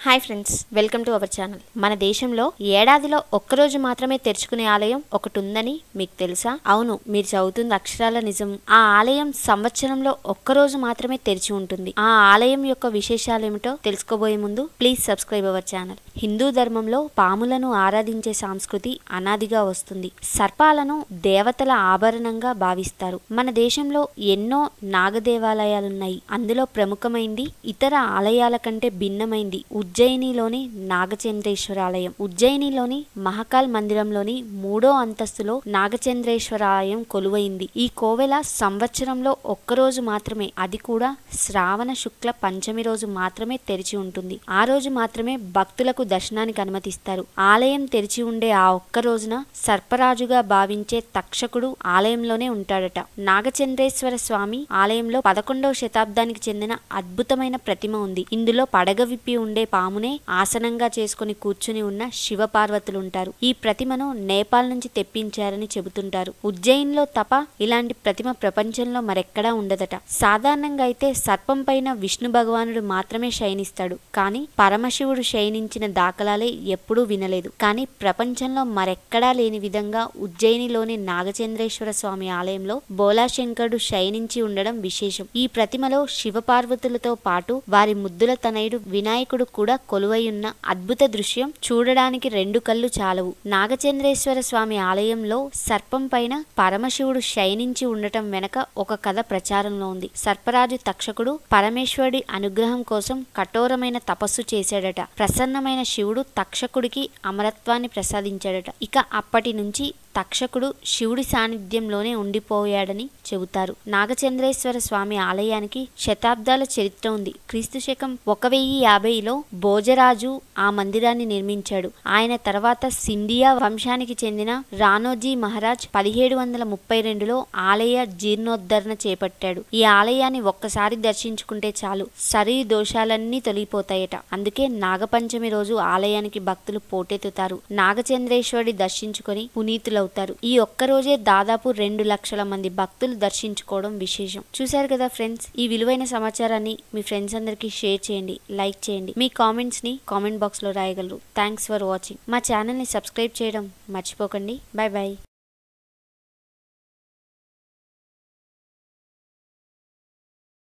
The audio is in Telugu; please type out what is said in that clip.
hi friends welcome to our channel మన దేశంలో ఏడాదిలో ఒక్కరోజు మాత్రమే తెరుచుకునే ఆలయం ఒకటి ఉందని మీకు తెలుసా అవును మీరు చదువుతుంది అక్షరాల నిజం ఆ ఆలయం సంవత్సరంలో ఒక్కరోజు మాత్రమే తెరిచి ఉంటుంది ఆ ఆలయం యొక్క విశేషాలు ఏమిటో తెలుసుకోబోయే ముందు please subscribe our channel Hindu ధర్మంలో పాములను ఆరాధించే సంస్కృతి అనాదిగా వస్తుంది సర్పాలను దేవతల ఆభరణంగా భావిస్తారు మన దేశంలో ఎన్నో నాగదేవాలయాలున్నాయి అందులో ప్రముఖమైంది ఇతర ఆలయాల కంటే భిన్నమైంది ఉజ్జయినిలోని నాగచంద్రేశ్వర ఆలయం ఉజ్జయినిలోని మహాకాల్ మందిరంలోని మూడో అంతస్తులో నాగచంద్రేశ్వర ఆలయం కొలువైంది ఈ కోవెల సంవత్సరంలో ఒక్కరోజు మాత్రమే అది కూడా శ్రావణ శుక్ల పంచమి రోజు మాత్రమే తెరిచి ఉంటుంది ఆ రోజు మాత్రమే భక్తులకు దర్శనానికి అనుమతిస్తారు ఆలయం తెరిచి ఉండే ఆ ఒక్క రోజున సర్పరాజుగా భావించే తక్షకుడు ఆలయంలోనే ఉంటాడట నాగచంద్రేశ్వర స్వామి ఆలయంలో పదకొండవ శతాబ్దానికి చెందిన అద్భుతమైన ప్రతిమ ఉంది ఇందులో పడగ విప్పి ఉండే పామునే ఆసనంగా చేసుకుని కూర్చుని ఉన్న శివపార్వతులు ఉంటారు ఈ ప్రతిమను నేపాల్ నుంచి తెప్పించారని చెబుతుంటారు ఉజ్జయిన్లో తప ఇలాంటి ప్రతిమ ప్రపంచంలో మరెక్కడా ఉండదట సాధారణంగా అయితే సర్పం పైన విష్ణు భగవానుడు మాత్రమే శయనిస్తాడు కానీ పరమశివుడు శయనించిన దాఖలాలే ఎప్పుడూ వినలేదు కానీ ప్రపంచంలో మరెక్కడా లేని విధంగా ఉజ్జయినిలోని నాగచంద్రేశ్వర స్వామి ఆలయంలో బోలాశంకరుడు శయనించి ఉండడం విశేషం ఈ ప్రతిమలో శివపార్వతులతో పాటు వారి ముద్దుల తనయుడు వినాయకుడు కూడా కొలువై ఉన్న అద్భుత దృశ్యం చూడడానికి రెండు కళ్ళు చాలవు నాగచంద్రేశ్వర స్వామి ఆలయంలో సర్పం పైన పరమశివుడు శయనించి ఉండటం వెనక ఒక కథ ప్రచారంలో ఉంది సర్పరాజు తక్షకుడు పరమేశ్వరుడి అనుగ్రహం కోసం కఠోరమైన తపస్సు చేశాడట ప్రసన్నమైన శివుడు తక్షకుడికి అమరత్వాన్ని ప్రసాదించాడట ఇక అప్పటి నుంచి తక్షకుడు శివుడి సాన్నిధ్యంలోనే ఉండిపోయాడని చెబుతారు నాగచంద్రేశ్వర స్వామి ఆలయానికి శతాబ్దాల చరిత్ర ఉంది క్రీస్తు శకం ఒక వెయ్యి యాభైలో భోజరాజు ఆ మందిరాన్ని నిర్మించాడు ఆయన తర్వాత సింధియా వంశానికి చెందిన రానోజీ మహారాజ్ పదిహేడు వందల ముప్పై రెండులో ఆలయ జీర్ణోద్ధరణ చేపట్టాడు ఈ ఆలయాన్ని ఒక్కసారి దర్శించుకుంటే చాలు శరీర దోషాలన్నీ తొలగిపోతాయట అందుకే నాగపంచమి రోజు ఆలయానికి భక్తులు పోటెత్తుతారు నాగచంద్రేశ్వరుడి దర్శించుకొని పునీతులవుతారు ఈ ఒక్క రోజే దాదాపు రెండు లక్షల మంది భక్తులు దర్శించుకోవడం విశేషం చూశారు కదా ఫ్రెండ్స్ ఈ విలువైన సమాచారాన్ని మీ ఫ్రెండ్స్ అందరికీ షేర్ చేయండి లైక్ చేయండి మీ కామెంట్స్ ని కామెంట్ బాక్స్ లో రాయగలరు థ్యాంక్స్ ఫర్ వాచింగ్ మా ఛానల్ ని సబ్స్క్రైబ్ చేయడం మర్చిపోకండి బాయ్ బాయ్